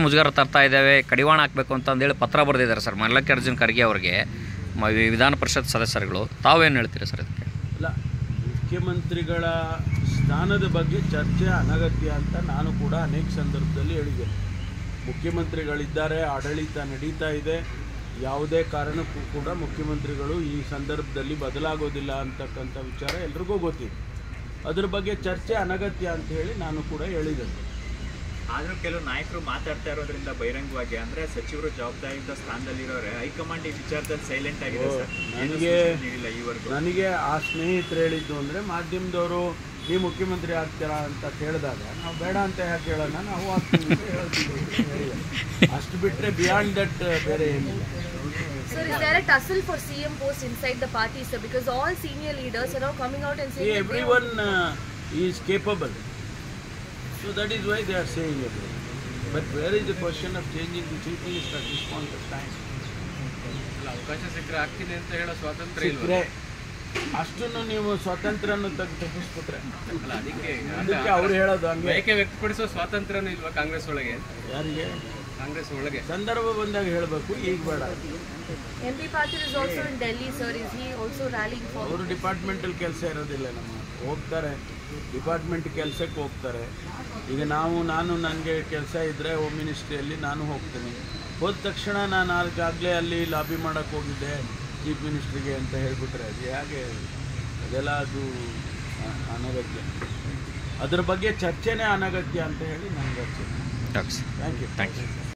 ಮುಜುಗರ ತರ್ತಾ ಇದ್ದೇವೆ ಕಡಿವಾಣ ಹಾಕಬೇಕು ಅಂತ ಅಂದೇಳಿ ಪತ್ರ ಬರೆದಿದ್ದಾರೆ ಸರ್ ಮಲ್ಲಿಕಾರ್ಜುನ್ ಖರ್ಗೆ ಅವರಿಗೆ ಮ- ವಿಧಾನ ಪರಿಷತ್ ಸದಸ್ಯರುಗಳು ತಾವೇನು ಹೇಳ್ತೀರಾ ಸರ್ ಇದಕ್ಕೆ ಅಲ್ಲ ಮುಖ್ಯಮಂತ್ರಿಗಳ ಸ್ಥಾನದ ಬಗ್ಗೆ ಚರ್ಚೆ ಅನಗತ್ಯ ಅಂತ ನಾನು ಕೂಡ ಅನೇಕ ಸಂದರ್ಭದಲ್ಲಿ ಹೇಳಿದ್ದೇನೆ ಮುಖ್ಯಮಂತ್ರಿಗಳಿದ್ದಾರೆ ಆಡಳಿತ ನಡೀತಾ ಇದೆ ಯಾವುದೇ ಕಾರಣಕ್ಕೂ ಕೂಡ ಮುಖ್ಯಮಂತ್ರಿಗಳು ಈ ಸಂದರ್ಭದಲ್ಲಿ ಬದಲಾಗೋದಿಲ್ಲ ಅಂತಕ್ಕಂಥ ವಿಚಾರ ಎಲ್ರಿಗೂ ಗೊತ್ತಿದೆ ಅದ್ರ ಬಗ್ಗೆ ಚರ್ಚೆ ಅನಗತ್ಯ ಅಂತ ಹೇಳಿ ನಾನು ಕೂಡ ಹೇಳಿದ್ದೇನೆ ಆದ್ರೂ ಕೆಲವು ನಾಯಕರು ಮಾತಾಡ್ತಾ ಇರೋದ್ರಿಂದ ಬಹಿರಂಗವಾಗಿ ಅಂದ್ರೆ ಸಚಿವರು ಜವಾಬ್ದಾರಿಯುತ ಸ್ಥಾನದಲ್ಲಿರೋರೆ ಹೈಕಮಾಂಡ್ ಈ ವಿಚಾರದಲ್ಲಿ ಸೈಲೆಂಟ್ ಆಗಿದೆ ಓ, ಸರ್ ಏನು ನನಗೆ ಸೂಚನೆ ನೀಡಿಲ್ಲ ಈವರೆಗೂ ನನಗೆ ಆ ಸ್ನೇಹಿತರು ಹೇಳಿದ್ದು ಅಂದರೆ ಮಾಧ್ಯಮದವರು ನೀವು ಮುಖ್ಯಮಂತ್ರಿ ಆಗ್ತೀರಾ ಅಂತ ಕೇಳಿದಾಗ ನಾವು ಬೇಡ ಅಂತ ಯಾಕೆ ಹೇಳೋಣ ನಾವು ಆಗ್ತೀವಿ ಅಂತ ಹೇಳ್ತೀವಿ ಹೇಳಿದೆ. ಅಷ್ಟು ಬಿಟ್ಟರೆ ಬಿಯಾಂಡ್ ದಟ್ ಬೇರೆ ಏನಿಲ್ಲ Sir, is there a tussle for CM post inside the party, sir? Because all senior leaders are now coming out and saying that they every one is capable so that is why they are saying it but where is the question of changing the chief minister at this point of time ಅವಕಾಶ ಸಿಕ್ಕರೆ ಆಗ್ತೀನಿ ಅಂತ ಹೇಳೋ ಸ್ವಾತಂತ್ರ್ಯ ಇಲ್ವಾ ಸಿಕ್ಕರೆ ಅಷ್ಟನ್ನು ನೀವು ಸ್ವಾತಂತ್ರ್ಯನ ತೆಗೆದು ತಪ್ಪಿಸ್ಬಿಟ್ರೆ ಅಲ್ಲ ಅದಕ್ಕೆ ಅದಕ್ಕೆ ಅವ್ರು ಹೇಳೋದು ಹಂಗೆ ಬಯಕೆ ವ್ಯಕ್ತಪಡಿಸೋ ಸ್ವಾತಂತ್ರ್ಯನೂ ಇಲ್ವಾ ಕಾಂಗ್ರೆಸ್ ಒಳಗೆ ಯಾರಿಗೆ ಕಾಂಗ್ರೆಸ್ ಒಳಗೆ ಸಂದರ್ಭ ಬಂದಾಗ ಹೇಳಬೇಕು ಈಗ ಬೇಡ MP Patil is also in Delhi, sir. Is he also rallying for? ಅವರು ಡಿಪಾರ್ಟ್ಮೆಂಟಲ್ ಕೆಲಸ ಇರೋದಿಲ್ಲ ನಮ್ಮ ಹೋಗ್ತಾರೆ ಡಿಪಾರ್ಟ್ಮೆಂಟ್ ಕೆಲಸಕ್ಕೆ ಹೋಗ್ತಾರೆ ಈಗ ನಾವು ನಾನು ನನಗೆ ಕೆಲಸ ಇದ್ದರೆ ಹೋಮ್ ಮಿನಿಸ್ಟ್ರಿಯಲ್ಲಿ ನಾನು ಹೋಗ್ತೀನಿ ಹೋದ ತಕ್ಷಣ ನಾನು ಆಗಾಗಲೇ ಅಲ್ಲಿ ಲಾಬಿ ಮಾಡೋಕ್ಕೆ ಹೋಗಿದ್ದೆ ಚೀಫ್ ಮಿನಿಸ್ಟ್ರಿಗೆ ಅಂತ ಹೇಳಿಬಿಟ್ರೆ ಅದು ಹೇಗೆ ಅದೆಲ್ಲ ಅದು ಅ- ಅನಗತ್ಯ ಅದ್ರ ಬಗ್ಗೆ ಚರ್ಚೆನೇ ಅನಗತ್ಯ ಅಂತ ಹೇಳಿ ನನಗೆ ಅನ್ಸುತ್ತೆ doctor thank you thank you